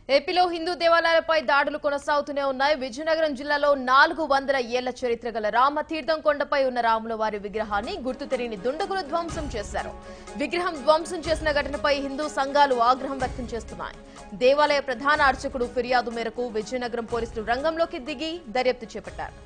ఏపీలో హిందూ దేవాలయాలపై దాడులు కొనసాగుతూనే ఉన్నాయి విజయనగరం జిల్లాలో నాలుగు వందల ఏళ్ల చరిత్ర గల రామతీర్థం కొండపై ఉన్న రాముల వారి విగ్రహాన్ని గుర్తు తెలియని దుండగులు ధ్వంసం చేశారు విగ్రహం ధ్వంసం చేసిన ఘటనపై హిందూ సంఘాలు ఆగ్రహం వ్యక్తం చేస్తున్నాయి దేవాలయ ప్రధాన అర్చకుడు ఫిర్యాదు మేరకు విజయనగరం పోలీసులు రంగంలోకి దిగి దర్యాప్తు చేపట్టారు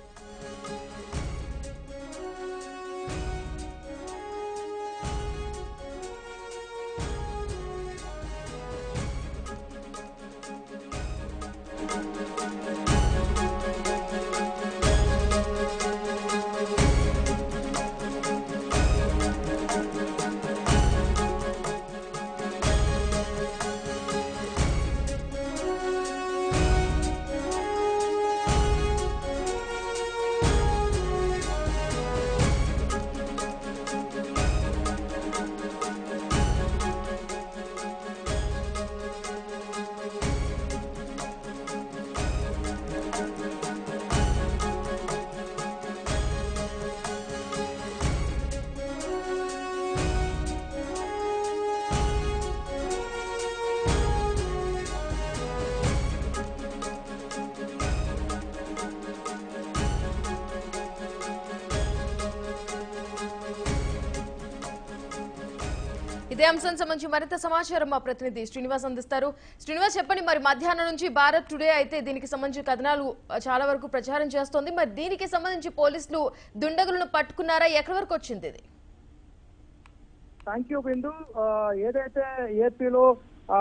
ఇదే అంశం సంబంధించి మరింత సమాచారం మా ప్రతినిధి శ్రీనివాస్ అందిస్తారు శ్రీనివాస్ చెప్పండి మరి మధ్యాహ్నం నుంచి భారత్ టుడే అయితే దీనికి సంబంధించి కథనాలు ఆ, చాలా వరకు ప్రచారం చేస్తోంది మరి దీనికి సంబంధించి పోలీసులు దుండగులను పట్టుకున్నారా ఎక్కడి వరకు వచ్చింది ఇది థ్యాంక్ యూ బిందు ఆ, ఏదైతే ఏపీలో ఆ,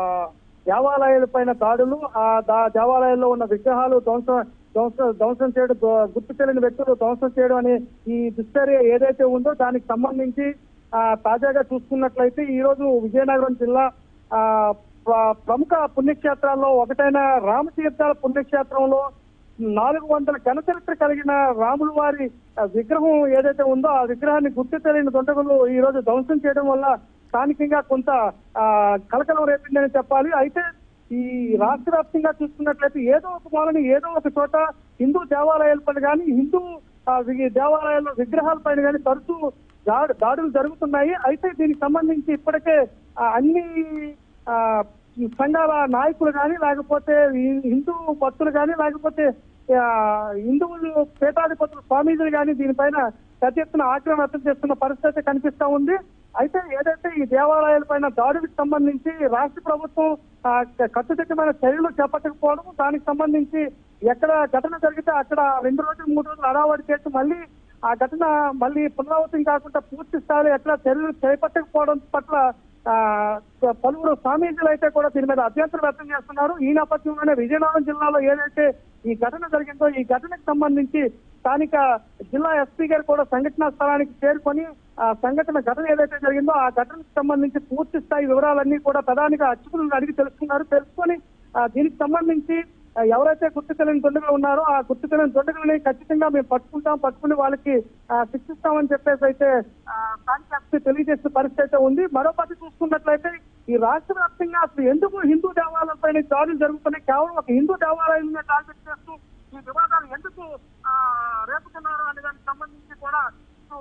దేవాలయాల పైన దాడులు ఆ దా- దేవాలయాల్లో ఉన్న విగ్రహాలు ధ్వంసం ధ్వంసం ధ్వంసం చేయడం ధ్వ- గుర్తు తెలియని వ్యక్తులు ధ్వంసం చేయడం అనే ఈ దుశ్చర్య ఏదైతే ఉందో దానికి సంబంధించి ఆ, తాజాగా చూసుకున్నట్లయితే ఈ రోజు విజయనగరం జిల్లా ఆ, ప్ర- ప్రముఖ పుణ్యక్షేత్రాల్లో ఒకటైన రామతీర్థాల పుణ్యక్షేత్రంలో నాలుగు వందల ఘనచరిత్ర కలిగిన రాముల వారి ఆ, విగ్రహం ఏదైతే ఉందో ఆ విగ్రహాన్ని గుర్తు తెలియని దుండగులు ఈ రోజు ధ్వంసం చేయడం వల్ల స్థానికంగా కొంత ఆ, కలకలం రేపిందని చెప్పాలి అయితే ఈ రాష్ట్ర వ్యాప్తంగా చూసుకున్నట్లయితే ఏదో ఒక మూలని ఏదో ఒక చోట హిందూ దేవాలయాలపైన కానీ హిందూ ఆ, వి- దేవాలయాల విగ్రహాలపైన కానీ తరచూ దాడు దాడులు జరుగుతున్నాయి అయితే దీనికి సంబంధించి ఇప్పటికే ఆ, అన్ని ఆ, సంఘాల నాయకులు కానీ లేకపోతే ఈ హిందూ భక్తులు కానీ లేకపోతే ఆ, హిందువులు పీఠాధిపతులు స్వామీజీలు కానీ దీనిపైన పెద్ద ఎత్తున ఆగ్రహం వ్యక్తం చేస్తున్న పరిస్థితి అయితే కనిపిస్తా ఉంది అయితే ఏదైతే ఈ దేవాలయాల పైన దాడులకు సంబంధించి రాష్ట్ర ప్రభుత్వం ఆ, క- కట్టుదిట్టమైన చర్యలు చేపట్టకపోవడం దానికి సంబంధించి ఎక్కడ ఘటన జరిగితే అక్కడ రెండు రోజులు మూడు రోజులు అడావడి చేసి మళ్ళీ ఆ ఘటన మళ్ళీ పునరావృతం కాకుండా పూర్తి స్థాయిలో ఎట్లా చర్యలు చేపట్టకపోవడం పట్ల ఆ, పలువురు స్వామీజీలు అయితే కూడా దీని మీద అభ్యంతరం వ్యక్తం చేస్తున్నారు ఈ నేపథ్యంలోనే విజయనగరం జిల్లాలో ఏదైతే ఈ ఘటన జరిగిందో ఈ ఘటనకు సంబంధించి స్థానిక జిల్లా ఎస్పీ గారు కూడా సంఘటనా స్థలానికి చేరుకొని ఆ సంఘటన ఘటన ఏదైతే జరిగిందో ఆ ఘటనకు సంబంధించి పూర్తి స్థాయి వివరాలన్నీ కూడా ప్రధానిగా అర్చకులను అడిగి తెలుసుకున్నారు తెలుసుకొని ఆ, దీనికి సంబంధించి ఆ, ఎవరైతే గుర్తు తెలియని దొండగులు ఉన్నారో ఆ గుర్తు తెలియని దొండగులని ఖచ్చితంగా మేము పట్టుకుంటాం పట్టుకుని వాళ్ళకి ఆ, శిక్షిస్తామని చెప్పేసి అయితే ఆ, స్థానిక ఎస్పీ తెలియజేసిన పరిస్థితి అయితే ఉంది మరో పక్క చూసుకున్నట్లయితే ఈ రాష్ట్ర వ్యాప్తంగా అసలు ఎందుకు హిందూ దేవాలయాలపైన దాడులు జరుగుతున్నాయి కేవలం ఒక హిందూ దేవాలయాలను టార్గెట్ చేస్తూ ఈ వివాదాలు ఎందుకు ఆ, రేపుతున్నారు అనే దానికి సంబంధించి కూడా ఇటు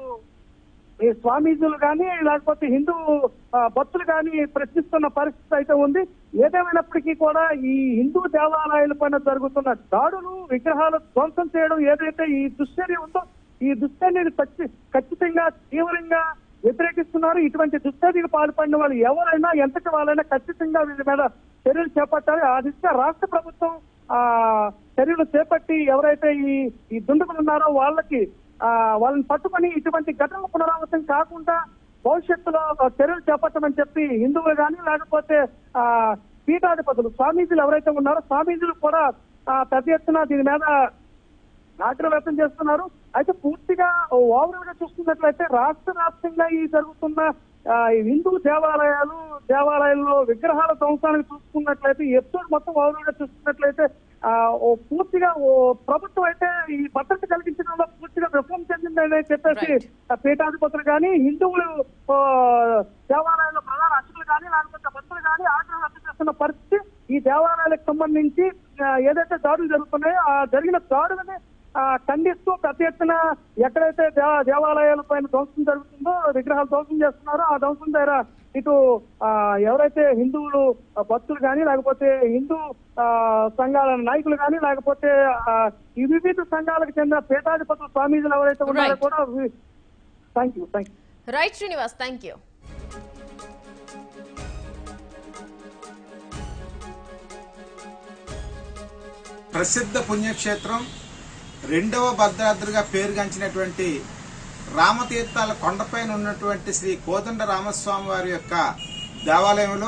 ఈ స్వామీజీలు కానీ లేకపోతే హిందూ ఆ, భక్తులు కానీ ప్రశ్నిస్తున్న పరిస్థితి అయితే ఉంది ఏదేమైనప్పటికీ కూడా ఈ హిందూ దేవాలయాల పైన జరుగుతున్న దాడులు విగ్రహాలు ధ్వంసం చేయడం ఏదైతే ఈ దుశ్చర్య ఉందో ఈ దుశ్చర్యని ఖచ్చి- ఖచ్చితంగా తీవ్రంగా వ్యతిరేకిస్తున్నారు ఇటువంటి దుశ్చర్యకు పాల్పడిన వాళ్ళు ఎవరైనా ఎంతటి వాళ్ళైనా ఖచ్చితంగా వీళ్ళ మీద చర్యలు చేపట్టాలి ఆ దిశగా రాష్ట్ర ప్రభుత్వం ఆ చర్యలు చేపట్టి ఎవరైతే ఈ ఈ దుండగులు ఉన్నారో వాళ్ళకి ఆ వాళ్ళని పట్టుకొని ఇటువంటి ఘటనలు పునరావృతం కాకుండా భవిష్యత్తులో చర్యలు చేపట్టమని చెప్పి హిందువులు కానీ లేకపోతే ఆ పీఠాధిపతులు స్వామీజీలు ఎవరైతే ఉన్నారో స్వామీజీలు కూడా ఆ, పెద్ద ఎత్తున దీని మీద ఆగ్రహం వ్యక్తం చేస్తున్నారు అయితే పూర్తిగా ఓవరాల్ గా చూసుకున్నట్లయితే రాష్ట్ర వ్యాప్తంగా ఈ జరుగుతున్న ఆ, ఈ హిందూ దేవాలయాలు దేవాలయాల్లో విగ్రహాల ధ్వంసానికి చూసుకున్నట్లయితే ఈ ఎపిసోడ్ మొత్తం ఓవరాల్ గా చూసుకున్నట్లయితే ఆ, ఓ పూర్తిగా ఓ ప్రభుత్వం అయితే ఈ భద్రత కలిగించడంలో పూర్తిగా విఫలం చెందిందని చెప్పేసి Right. ఆ పీఠాధిపతులు కానీ హిందువులు ఆ, దేవాలయాల్లో ప్రధాన అర్చకులు కానీ లేకపోతే భక్తులు కానీ ఆగ్రహం వ్యక్తం చేస్తున్న పరిస్థితి ఈ దేవాలయాలకు సంబంధించి ఆ, ఏదైతే దాడులు జరుగుతున్నాయో ఆ జరిగిన దాడులని ఆ, ఖండిస్తూ పెద్ద ఎత్తున ఎక్కడైతే దేవ దేవాలయాల పైన ధ్వంసం జరుగుతుందో విగ్రహాలు ధ్వంసం చేస్తున్నారో ఆ ధ్వంసం దగ్గర ఇటు ఆ, ఎవరైతే హిందువులు ఆ, భక్తులు కానీ లేకపోతే హిందూ ఆ, సంఘాల నాయకులు కానీ లేకపోతే ఆ, ఈ వివిధ సంఘాలకు చెందిన పీఠాధిపతులు స్వామీజీలు ఎవరైతే ఉన్నారో Right. కూడా thank you thank you right Srinivas thank you ప్రసిద్ధ పుణ్యక్షేత్రం రెండవ భద్రాద్రిగా పేరుగాంచినటువంటి రామతీర్థాల కొండపైన ఉన్నటువంటి శ్రీ కోదండ రామస్వామి వారి యొక్క దేవాలయంలో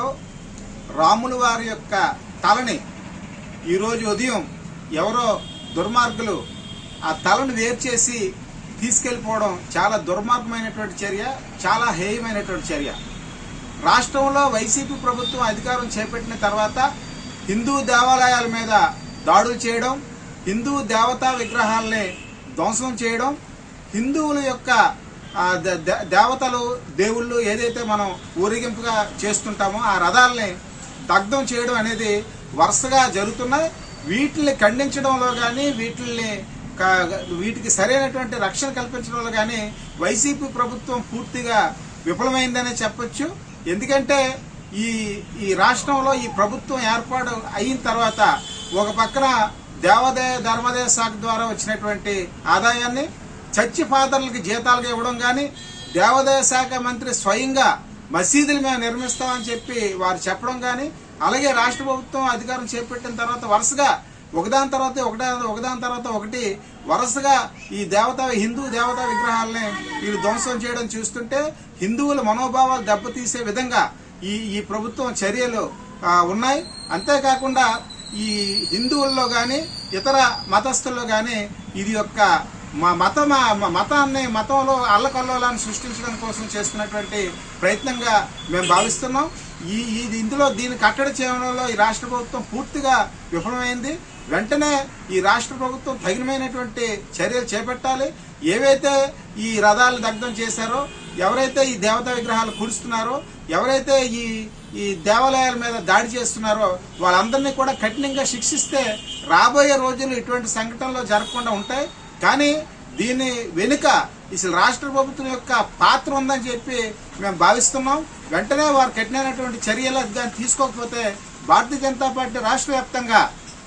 రాముల వారి యొక్క తలని ఈరోజు ఉదయం ఎవరో దుర్మార్గులు ఆ తలను వేరు చేసి తీసుకెళ్లిపోవడం చాలా దుర్మార్గమైనటువంటి చర్య చాలా హేయమైనటువంటి చర్య రాష్ట్రంలో వైసీపీ ప్రభుత్వం అధికారం చేపట్టిన తర్వాత హిందూ దేవాలయాల మీద దాడులు చేయడం హిందూ దేవతా విగ్రహాలని ధ్వంసం చేయడం హిందువుల యొక్క ఆ, ద- ద- దేవతలు దేవుళ్ళు ఏదైతే మనం ఊరేగింపుగా చేస్తుంటామో ఆ రథాలని దగ్ధం చేయడం అనేది వరుసగా జరుగుతున్నాయి వీటిని ఖండించడంలో కానీ వీటిని క- వీటికి సరైనటువంటి రక్షణ కల్పించడంలో కానీ వైసీపీ ప్రభుత్వం పూర్తిగా విఫలమైందనే చెప్పొచ్చు ఎందుకంటే ఈ ఈ రాష్ట్రంలో ఈ ప్రభుత్వం ఏర్పాటు అయిన తర్వాత ఒక పక్కన దేవాదాయ ధర్మాదాయ శాఖ ద్వారా వచ్చినటువంటి ఆదాయాన్ని చర్చి ఫాదర్లకి జీతాలుగా ఇవ్వడం కానీ దేవాదాయ శాఖ మంత్రి స్వయంగా మసీదులు మేము నిర్మిస్తామని చెప్పి వారు చెప్పడం కానీ అలాగే రాష్ట్ర ప్రభుత్వం అధికారం చేపట్టిన తర్వాత వరుసగా ఒకదాని తర్వాత ఒకటా ఒకదాని తర్వాత ఒకటి వరుసగా ఈ దేవత హిందూ దేవతా విగ్రహాలని వీళ్ళు ధ్వంసం చేయడం చూస్తుంటే హిందువుల మనోభావాలు దెబ్బతీసే విధంగా ఈ ఈ ప్రభుత్వం చర్యలు ఆ, ఉన్నాయి అంతేకాకుండా ఈ హిందువుల్లో కానీ ఇతర మతస్థుల్లో కానీ ఇది యొక్క మా మత మా మతాన్ని మతంలో అల్లకల్లోలాన్ని సృష్టించడం కోసం చేస్తున్నటువంటి ప్రయత్నంగా మేము భావిస్తున్నాం ఈ ఇది ఇందులో దీన్ని కట్టడి చేయడంలో ఈ రాష్ట్ర ప్రభుత్వం పూర్తిగా విఫలమైంది వెంటనే ఈ రాష్ట్ర ప్రభుత్వం తగినమైనటువంటి చర్యలు చేపట్టాలి ఏవైతే ఈ రథాలు దగ్ధం చేశారో ఎవరైతే ఈ దేవతా విగ్రహాలు కూరుస్తున్నారో ఎవరైతే ఈ ఈ దేవాలయాల మీద దాడి చేస్తున్నారో వాళ్ళందరినీ కూడా కఠినంగా శిక్షిస్తే రాబోయే రోజులు ఇటువంటి సంఘటనలు జరగకుండా ఉంటాయి కానీ దీని వెనుక అసలు రాష్ట్ర ప్రభుత్వం యొక్క పాత్ర ఉందని చెప్పి మేము భావిస్తున్నాం వెంటనే వారు కఠినమైనటువంటి చర్యలు దాన్ని తీసుకోకపోతే భారతీయ జనతా పార్టీ రాష్ట్ర వ్యాప్తంగా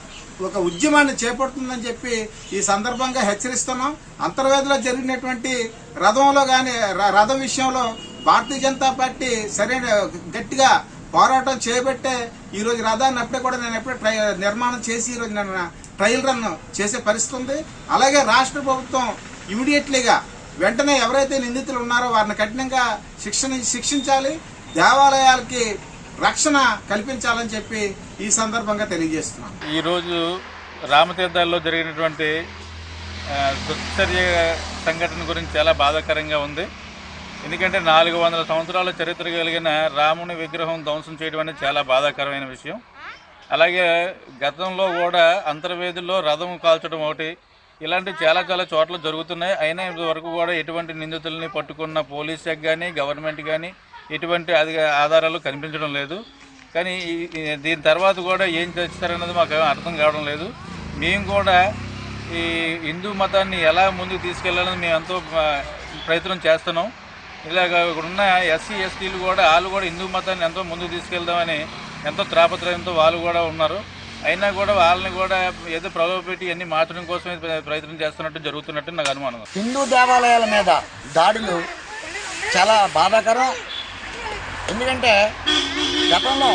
ఒక ఉద్యమాన్ని చేపడుతుందని చెప్పి ఈ సందర్భంగా హెచ్చరిస్తున్నాం అంతర్వేదిలో జరిగినటువంటి రథంలో కానీ రథం విషయంలో భారతీయ జనతా పార్టీ సరైన గట్టిగా పోరాటం చేయబట్టే ఈ రోజు రథాన్ని అప్పుడే కూడా నేను ఎప్పుడే ట్రై నిర్మాణం చేసి ఈ రోజు నేను ట్రయల్ రన్ చేసే పరిస్థితి ఉంది అలాగే రాష్ట్ర ప్రభుత్వం ఇమీడియట్లీగా వెంటనే ఎవరైతే నిందితులు ఉన్నారో వారిని కఠినంగా శిక్షణ శిక్షించాలి దేవాలయాలకి రక్షణ కల్పించాలని చెప్పి ఈ సందర్భంగా తెలియజేస్తున్నాం ఈరోజు రామతీర్థాల్లో జరిగినటువంటి ఆ, దుశ్చర్య సంఘటన గురించి చాలా బాధాకరంగా ఉంది ఎందుకంటే నాలుగు వందల సంవత్సరాల చరిత్ర కలిగిన రాముని విగ్రహం ధ్వంసం చేయడం అనేది చాలా బాధాకరమైన విషయం అలాగే గతంలో కూడా అంతర్వేదుల్లో రథం కాల్చడం ఒకటి ఇలాంటి చాలా చాలా చోట్ల జరుగుతున్నాయి అయినా ఇంతవరకు కూడా ఎటువంటి నిందితుల్ని పట్టుకున్న పోలీస్ శాఖ కానీ గవర్నమెంట్ కానీ ఎటువంటి అది ఆధారాలు కనిపించడం లేదు కానీ ఈ- ఈ- దీని తర్వాత కూడా ఏం చేస్తారన్నది మాకు ఏమీ అర్థం కావడం లేదు మేము కూడా ఈ హిందూ మతాన్ని ఎలా ముందుకు తీసుకెళ్లాలని మేము ఎంతో ఆ, ప్రయత్నం చేస్తున్నాం ఇలాగ ఉన్న ఎస్సీ ఎస్టీలు కూడా వాళ్ళు కూడా హిందూ మతాన్ని ఎంతో ముందుకు తీసుకెళ్దామని ఎంతో త్రాపత్రయంతో వాళ్ళు కూడా ఉన్నారు అయినా కూడా వాళ్ళని కూడా ఏదో ప్రలోభపెట్టి అన్ని మార్చడం కోసమే ప్ర- ప్రయత్నం చేస్తున్నట్టు జరుగుతున్నట్టు నాకు అనుమానం హిందూ దేవాలయాల మీద దాడులు చాలా బాధాకరం ఎందుకంటే గతంలో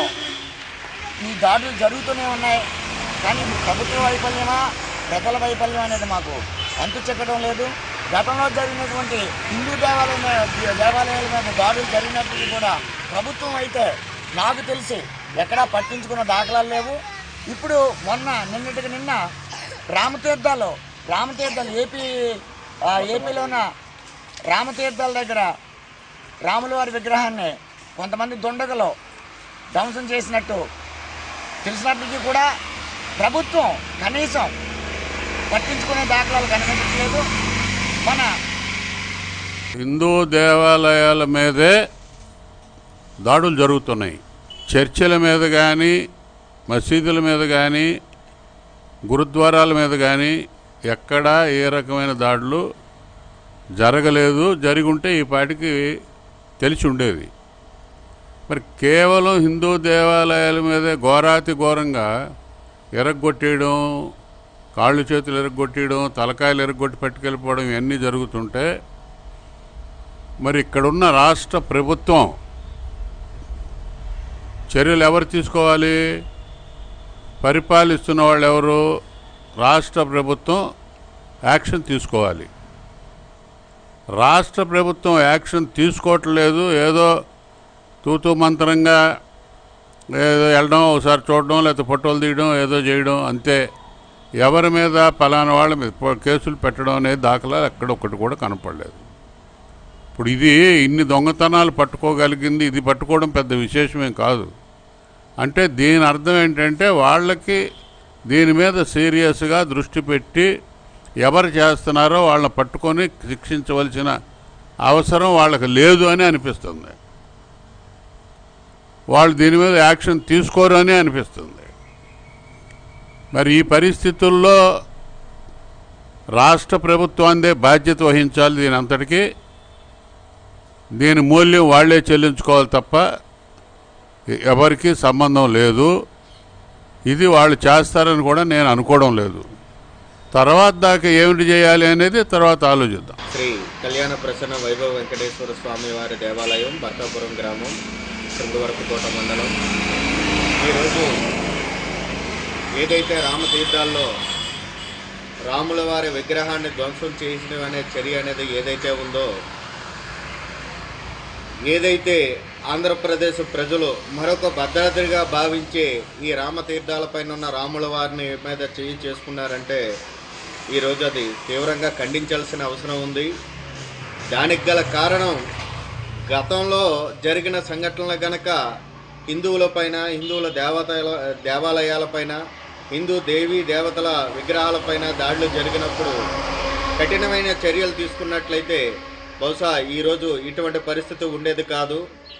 ఈ దాడులు జరుగుతూనే ఉన్నాయి కానీ ఇది ప్రభుత్వ వైఫల్యమా ప్రజల వైఫల్యం అనేది మాకు అంతు చెక్కడం లేదు గతంలో జరిగినటువంటి హిందూ దేవాలయం మీద- దేవాలయాల మీద దాడులు జరిగినప్పటికీ కూడా ప్రభుత్వం అయితే నాకు తెలిసి ఎక్కడా పట్టించుకున్న దాఖలాలు లేవు ఇప్పుడు మొన్న నిన్నటికి నిన్న రామతీర్థాలు రామతీర్థాలు ఏపీ ఆ, ఏపీలోన రామతీర్థాల దగ్గర రాముల వారి విగ్రహాన్ని కొంతమంది దుండగలు ధ్వంసం చేసినట్టు తెలిసినప్పటికీ కూడా ప్రభుత్వం కనీసం పట్టించుకునే దాఖలాలు కనిపించట్లేదు మన హిందూ దేవాలయాల మీదే దాడులు జరుగుతున్నాయి చర్చిల మీద కానీ మసీదుల మీద కానీ గురుద్వారాల మీద కానీ ఎక్కడా ఏ రకమైన దాడులు జరగలేదు జరిగి ఉంటే ఈ పాటికి తెలిసి ఉండేది మరి కేవలం హిందూ దేవాలయాల మీదే ఘోరాతి ఘోరంగా ఎరగొట్టేయడం కాళ్ళు చేతులు ఎరగొట్టేయడం తలకాయలు ఎరగొట్టి పట్టుకెళ్ళిపోవడం ఇవన్నీ జరుగుతుంటే మరి ఇక్కడున్న రాష్ట్ర ప్రభుత్వం చర్యలు ఎవరు తీసుకోవాలి పరిపాలిస్తున్న వాళ్ళు ఎవరు రాష్ట్ర ప్రభుత్వం యాక్షన్ తీసుకోవాలి రాష్ట్ర ప్రభుత్వం యాక్షన్ తీసుకోవట్లేదు ఏదో తూతూ మంత్రంగా ఏదో వెళ్ళడం ఒకసారి చూడడం లేకపోతే ఫోటోలు తీయడం ఏదో చేయడం అంతే ఎవరి మీద పలానా వాళ్ళ మీద పో- కేసులు పెట్టడం అనేది దాఖలాలు ఎక్కడ ఒకటి కూడా కనపడలేదు ఇప్పుడు ఇది ఇన్ని దొంగతనాలు పట్టుకోగలిగింది ఇది పట్టుకోవడం పెద్ద విశేషమేం కాదు అంటే దీని అర్థం ఏంటంటే వాళ్ళకి దీని మీద సీరియస్గా దృష్టి పెట్టి ఎవరు చేస్తున్నారో వాళ్ళని పట్టుకొని శిక్షించవలసిన అవసరం వాళ్ళకి లేదు అని అనిపిస్తుంది వాళ్ళు దీని మీద యాక్షన్ తీసుకోరు అని అనిపిస్తుంది మరి ఈ పరిస్థితుల్లో రాష్ట్ర ప్రభుత్వాందే బాధ్యత వహించాలి దీని అంతటికీ దీని మూల్యం వాళ్ళే చెల్లించుకోవాలి తప్ప ఎవరికి సంబంధం లేదు ఇది వాళ్ళు చేస్తారని కూడా నేను అనుకోవడం లేదు తర్వాత దాకా ఏమిటి చేయాలి అనేది తర్వాత ఆలోచిద్దాం శ్రీ కళ్యాణ ప్రసన్న వైభవ వెంకటేశ్వర స్వామి వారి దేవాలయం భర్తాపురం గ్రామం శృంగవరపుకోట మండలం ఈరోజు ఏదైతే రామతీర్థాల్లో రాముల వారి విగ్రహాన్ని ధ్వంసం చేసిన అనే చర్య అనేది ఏదైతే ఉందో ఏదైతే ఆంధ్రప్రదేశ్ ప్రజలు మరొక భద్రతగా భావించే ఈ రామతీర్థాలపైన ఉన్న రాముల వారిని మీద చేయి చేసుకున్నారంటే ఈరోజు అది తీవ్రంగా ఖండించాల్సిన అవసరం ఉంది దానికి గల కారణం గతంలో జరిగిన సంఘటనలు గనక హిందువులపైన హిందువుల దేవతల దేవాలయాలపైన హిందూ దేవీ దేవతల విగ్రహాలపైన దాడులు జరిగినప్పుడు కఠినమైన చర్యలు తీసుకున్నట్లయితే బహుశా ఈరోజు ఇటువంటి పరిస్థితి ఉండేది కాదు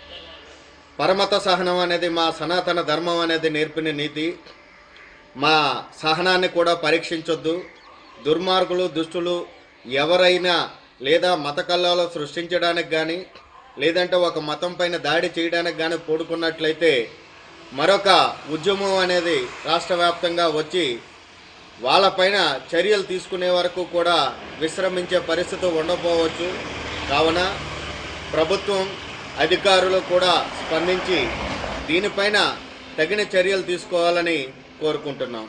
పరమత సహనం అనేది మా సనాతన ధర్మం అనేది నేర్పిన నీతి మా సహనాన్ని కూడా పరీక్షించొద్దు దుర్మార్గులు దుష్టులు ఎవరైనా లేదా మత కల్లాలు సృష్టించడానికి కానీ లేదంటే ఒక మతం పైన దాడి చేయడానికి కానీ పూడుకున్నట్లయితే మరొక ఉద్యమం అనేది రాష్ట్ర వ్యాప్తంగా వచ్చి వాళ్ళపైన చర్యలు తీసుకునే వరకు కూడా విశ్రమించే పరిస్థితి ఉండకపోవచ్చు కావున ప్రభుత్వం అధికారులు కూడా స్పందించి దీనిపైన తగిన చర్యలు తీసుకోవాలని కోరుకుంటున్నాం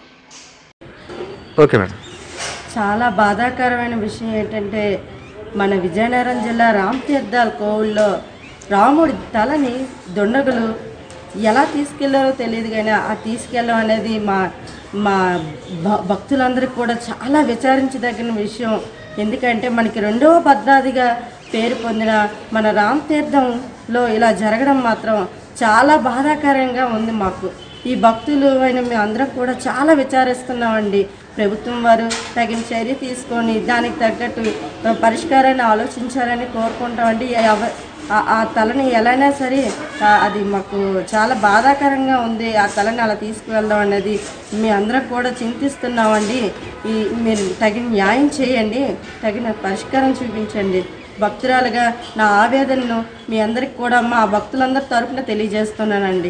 ఓకే మేడం చాలా బాధాకరమైన విషయం ఏంటంటే మన విజయనగరం జిల్లా రామతీర్థాల కోవిల్లో రాముడి తలని దుండగులు ఎలా తీసుకెళ్లారో తెలియదు కానీ ఆ తీసుకెళ్ళడం అనేది మా మా భ- భక్తులందరికీ కూడా చాలా విచారించదగిన విషయం ఎందుకంటే మనకి రెండవ భద్రాదిగా పేరు పొందిన మన రామతీర్థంలో ఇలా జరగడం మాత్రం చాలా బాధాకరంగా ఉంది మాకు ఈ భక్తులు అయిన మేము అందరం కూడా చాలా విచారిస్తున్నామండి ప్రభుత్వం వారు తగిన చర్య తీసుకొని దానికి తగ్గట్టు ఆ, పరిష్కారాన్ని ఆలోచించాలని కోరుకుంటామండి ఎవ ఆ- ఆ తలని ఎలాగైనా సరే ఆ, అది మాకు చాలా బాధాకరంగా ఉంది ఆ తలని అలా తీసుకువెళ్దాం అనేది మీ అందరం కూడా చింతిస్తున్నామండి ఈ మీరు తగిన న్యాయం చేయండి తగిన పరిష్కారం చూపించండి భక్తురాలుగా నా ఆవేదనను మీ అందరికి కూడా మా భక్తులందరి తరపున తెలియజేస్తున్నానండి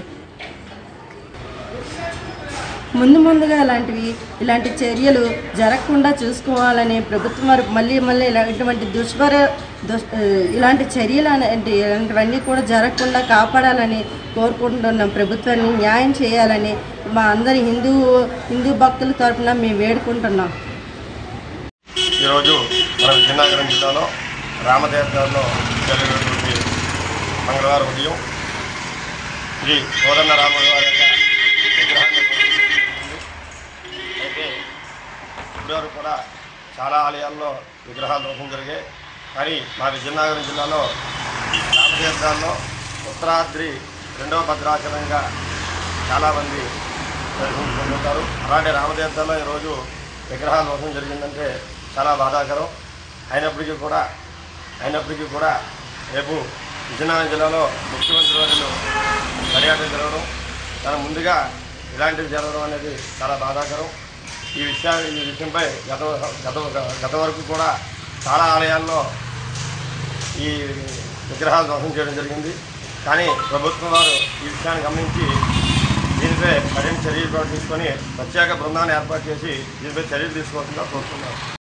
ముందు ముందుగా ఇలాంటివి ఇలాంటి చర్యలు జరగకుండా చూసుకోవాలని ప్రభుత్వం వారు మళ్ళీ మళ్ళీ ఇలా ఇటువంటి దుష్పర దుష్ ఆ, ఇలాంటి చర్యలు అనేటి ఇలాంటివన్నీ కూడా జరగకుండా కాపాడాలని కోరుకుంటున్నాం ప్రభుత్వాన్ని న్యాయం చేయాలని మా అందరి హిందూ హిందూ భక్తుల తరపున మేము వేడుకుంటున్నాం ఈరోజు మన విజయనగరం జిల్లాలో రామతీర్థంలో జరిగినటువంటి మంగళవారం ఉదయం శ్రీ కోదండ రాముడు వారి యొక్క విగ్రహాన్ని ప్రతిష్ఠించడం జరిగింది. అయితే ఇప్పటివరకు కూడా చాలా ఆలయాల్లో విగ్రహాల దోషం జరిగాయి కానీ మా విజయనగరం జిల్లాలో రామతీర్థాల్లో ఉత్తరాద్రి రెండవ భద్రాచలంగా చాలామంది దర్శించుకుంటుంటారు అలాంటి రామతీర్థంలో ఈరోజు విగ్రహాల దోషం జరిగిందంటే చాలా బాధాకరం అయినప్పటికీ కూడా అయినప్పటికీ కూడా రేపు విజయనగరం జిల్లాలో ముఖ్యమంత్రి వర్యులు పర్యటన జరగడం చాలా ముందుగా ఇలాంటివి జరగడం అనేది చాలా బాధాకరం ఈ విషయాన్ని ఈ విషయంపై గత గత గత వరకు కూడా చాలా ఆలయాల్లో ఈ విగ్రహాలు ధ్వంసం చేయడం జరిగింది కానీ ప్రభుత్వం వారు ఈ విషయాన్ని గమనించి దీనిపై మరిన్ని చర్యలు కూడా తీసుకొని ప్రత్యేక బృందాన్ని ఏర్పాటు చేసి దీనిపై చర్యలు తీసుకోవాల్సిందిగా కోరుతున్నాను